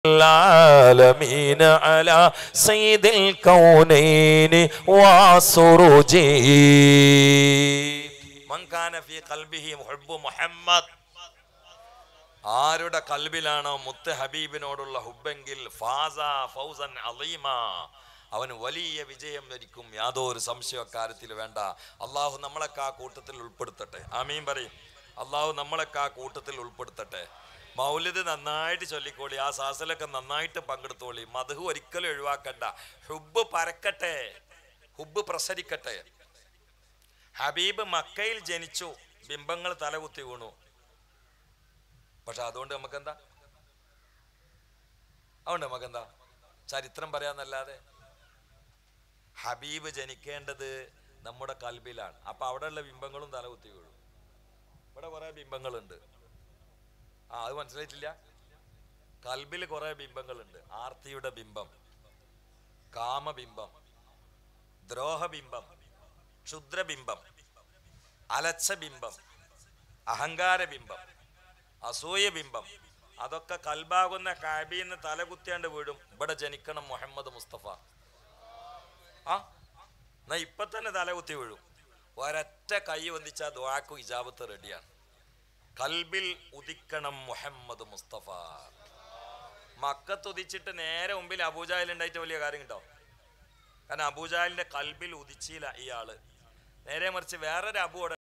العالمين على سيد الكونين وسرجي من كان في قلبه محب محمد ആരുടെ കൽബിലാണോ മുത്ത് ഹബീബിനോടുള്ള ഹുബെങ്കിൽ ഫാസ ഫൗസൻ അലീമ അവന് വലിയ വിജയം വരിക്കും യാതൊരു സംശയ കാര്യത്തിൽ വേണ്ട അള്ളാഹു നമ്മളൊക്കെ ആ കൂട്ടത്തിൽ ഉൾപ്പെടുത്തട്ടെ ആമീൻ പറയും അള്ളാഹു നമ്മളൊക്കെ ആ കൂട്ടത്തിൽ ഉൾപ്പെടുത്തട്ടെ മൗലിദ് നന്നായിട്ട് ചൊല്ലിക്കോളി ആ സാസലൊക്കെ നന്നായിട്ട് പങ്കെടുത്തോളി മധു ഒരിക്കലും ഒഴിവാക്കണ്ട ഹുബ് പരക്കട്ടെ ഹുബ് പ്രസരിക്കട്ടെ ഹബീബ് മക്കയിൽ ജനിച്ചു ബിംബങ്ങൾ തലകുത്തി വീണു പക്ഷെ അതുകൊണ്ട് നമുക്കെന്താ അതുകൊണ്ട് നമുക്കെന്താ ചരിത്രം പറയാന്നല്ലാതെ ഹബീബ് ജനിക്കേണ്ടത് നമ്മുടെ കൽബിലാണ് അപ്പൊ അവിടെയുള്ള ബിംബങ്ങളും തലകുത്തി വീഴും ഇവിടെ കുറെ ബിംബങ്ങളുണ്ട് ആ അത് മനസ്സിലായിട്ടില്ല കൽബിൽ കുറെ ബിംബങ്ങളുണ്ട് ആർത്തിയുടെ ബിംബം കാമബിംബം ദ്രോഹബിംബം ക്ഷുദ്രബിംബം അലച്ച ബിംബം അഹങ്കാര ബിംബം അസൂയ ബിംബം അതൊക്കെ കൽബാകുന്ന കാബിന്ന് തലകുത്തിയാണ്ട് വീഴും ഇവിടെ ജനിക്കണം മുഹമ്മദ് മുസ്തഫ ആ എന്നാ ഇപ്പൊ തന്നെ തലകുത്തി വീഴും ഒരൊറ്റ കൈ വന്നിച്ച ദ്വാക്കു ഇജാബത്ത് റെഡിയാണ് കൽബിൽ ഉദിക്കണം മുഹമ്മദ് മുസ്തഫ മക്കത്ത് ഉദിച്ചിട്ട് നേരെ മുമ്പിൽ അബൂജാഹിൽ ഉണ്ടായിട്ട് വലിയ കാര്യം കിട്ടോ കാരണം അബൂജാഹിലിന്റെ കൽബിൽ ഉദിച്ചില്ല ഇയാള് നേരെ മറിച്ച് വേറൊരു അബു അവിടെ